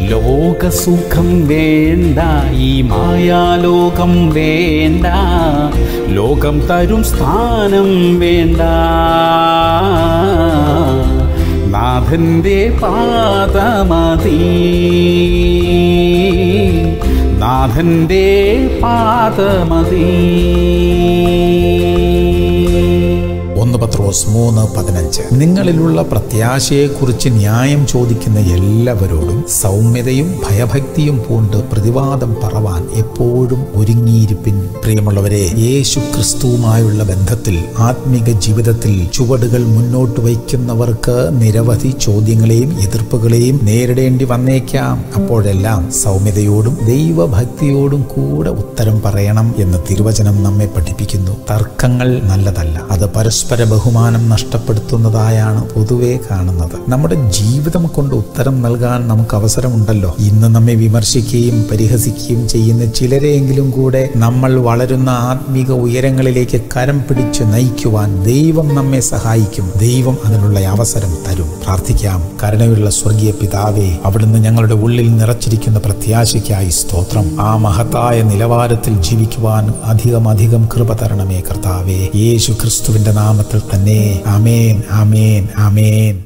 ലോകസുഖം വേണ്ട ഈ മായാലോകം വേണ്ട ലോകം തരും സ്ഥാനം വേണ്ട നാഥന്റെ പാദമതി നാഥന്റെ പാദമതി ഒന്ന് പത്രോസ് മൂന്ന് പതിനഞ്ച് നിങ്ങളിലുള്ള പ്രത്യാശയെക്കുറിച്ച് ന്യായം ചോദിക്കുന്ന എല്ലാവരോടും സൗമ്യതയും ഭയഭക്തിയും പൂണ്ട് പ്രതിവാദം പറവാൻ എപ്പോഴും ഒരുങ്ങിയിരിപ്പിൻ പ്രിയമുള്ളവരെ യേശു ക്രിസ്തുവുമായുള്ള ബന്ധത്തിൽ ആത്മീക ജീവിതത്തിൽ ചുവടുകൾ മുന്നോട്ട് വയ്ക്കുന്നവർക്ക് നിരവധി ചോദ്യങ്ങളെയും എതിർപ്പുകളെയും നേരിടേണ്ടി വന്നേക്കാം അപ്പോഴെല്ലാം സൗമ്യതയോടും ദൈവഭക്തിയോടും കൂടെ ഉത്തരം പറയണം എന്ന് തിരുവചനം നമ്മെ പഠിപ്പിക്കുന്നു തർക്കങ്ങൾ നല്ലതല്ല അത് പരസ്പര ബഹുമാനം നഷ്ടപ്പെടുത്തുന്നതായാണ് പൊതുവെ കാണുന്നത് നമ്മുടെ ജീവിതം കൊണ്ട് ഉത്തരം നൽകാൻ നമുക്ക് അവസരമുണ്ടല്ലോ ഇന്ന് നമ്മെ വിമർശിക്കുകയും പരിഹസിക്കുകയും ചെയ്യുന്ന ചിലരെയെങ്കിലും കൂടെ നമ്മൾ വളരുന്ന ആത്മീക ഉയരങ്ങളിലേക്ക് കരം പിടിച്ച് നയിക്കുവാൻ ദൈവം നമ്മെ സഹായിക്കും ദൈവം അതിനുള്ള അവസരം തരും പ്രാർത്ഥിക്കാം കരുണയുള്ള സ്വർഗീയ പിതാവേ അവിടുന്ന് ഞങ്ങളുടെ ഉള്ളിൽ നിറച്ചിരിക്കുന്ന പ്രത്യാശയ്ക്കായി സ്തോത്രം ആ മഹത്തായ നിലവാരത്തിൽ ജീവിക്കുവാൻ അധികം അധികം കൃപ തരണമേ കർത്താവേ യേശു ക്രിസ്തുവിന്റെ നാമത്തിൽ തന്നെ ആമേൻ ആമേൻ ആമേൻ